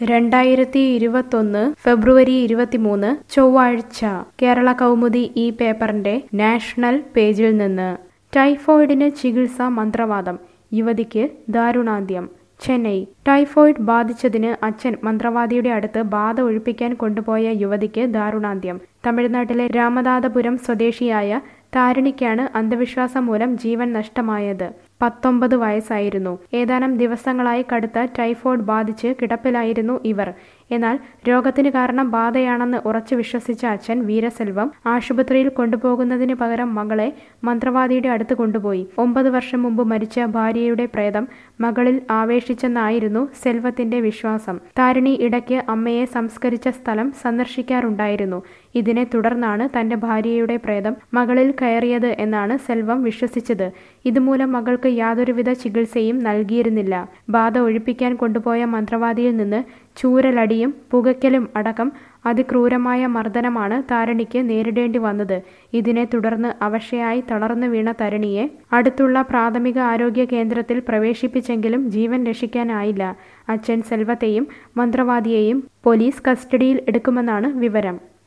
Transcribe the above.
രണ്ടായിരത്തി ഇരുപത്തൊന്ന് ഫെബ്രുവരി ഇരുപത്തിമൂന്ന് ചൊവ്വാഴ്ച കേരള കൗമുദി ഈ പേപ്പറിന്റെ നാഷണൽ പേജിൽ നിന്ന് ടൈഫോയിഡിന് ചികിത്സ മന്ത്രവാദം യുവതിക്ക് ദാരുണാന്ത്യം ചെന്നൈ ടൈഫോയിഡ് ബാധിച്ചതിന് അച്ഛൻ മന്ത്രവാദിയുടെ അടുത്ത് ബാധ ഒഴിപ്പിക്കാൻ കൊണ്ടുപോയ യുവതിക്ക് ദാരുണാന്ത്യം തമിഴ്നാട്ടിലെ രാമനാഥപുരം സ്വദേശിയായ താരിണിക്കാണ് അന്ധവിശ്വാസം മൂലം ജീവൻ നഷ്ടമായത് പത്തൊമ്പത് വയസ്സായിരുന്നു ഏതാനും ദിവസങ്ങളായി കടുത്ത ടൈഫോയിഡ് ബാധിച്ച് കിടപ്പിലായിരുന്നു ഇവർ എന്നാൽ രോഗത്തിന് കാരണം ബാധയാണെന്ന് ഉറച്ചു വിശ്വസിച്ച അച്ഛൻ വീരസെൽവം ആശുപത്രിയിൽ കൊണ്ടുപോകുന്നതിന് പകരം മകളെ മന്ത്രവാദിയുടെ അടുത്ത് കൊണ്ടുപോയി ഒമ്പത് വർഷം മുമ്പ് മരിച്ച ഭാര്യയുടെ പ്രേതം മകളിൽ ആവേശിച്ചെന്നായിരുന്നു സെൽവത്തിന്റെ വിശ്വാസം താരിണി ഇടയ്ക്ക് അമ്മയെ സംസ്കരിച്ച സ്ഥലം സന്ദർശിക്കാറുണ്ടായിരുന്നു ഇതിനെ തുടർന്നാണ് തന്റെ ഭാര്യയുടെ പ്രേതം മകളിൽ കയറിയത് എന്നാണ് സെൽവം വിശ്വസിച്ചത് ഇതുമൂലം മകൾക്ക് യാതൊരുവിധ ചികിത്സയും നൽകിയിരുന്നില്ല ബാധ ഒഴിപ്പിക്കാൻ കൊണ്ടുപോയ മന്ത്രവാദിയിൽ നിന്ന് ചൂരലടിയും പുകയ്ക്കലും അടക്കം അതിക്രൂരമായ മർദ്ദനമാണ് താരണിക്ക് നേരിടേണ്ടി വന്നത് ഇതിനെ തുടർന്ന് അവശയായി തളർന്നു വീണ തരണിയെ അടുത്തുള്ള പ്രാഥമിക ആരോഗ്യ കേന്ദ്രത്തിൽ പ്രവേശിപ്പിച്ചെങ്കിലും ജീവൻ രക്ഷിക്കാനായില്ല അച്ഛൻ സെൽവത്തെയും മന്ത്രവാദിയെയും പോലീസ് കസ്റ്റഡിയിൽ എടുക്കുമെന്നാണ് വിവരം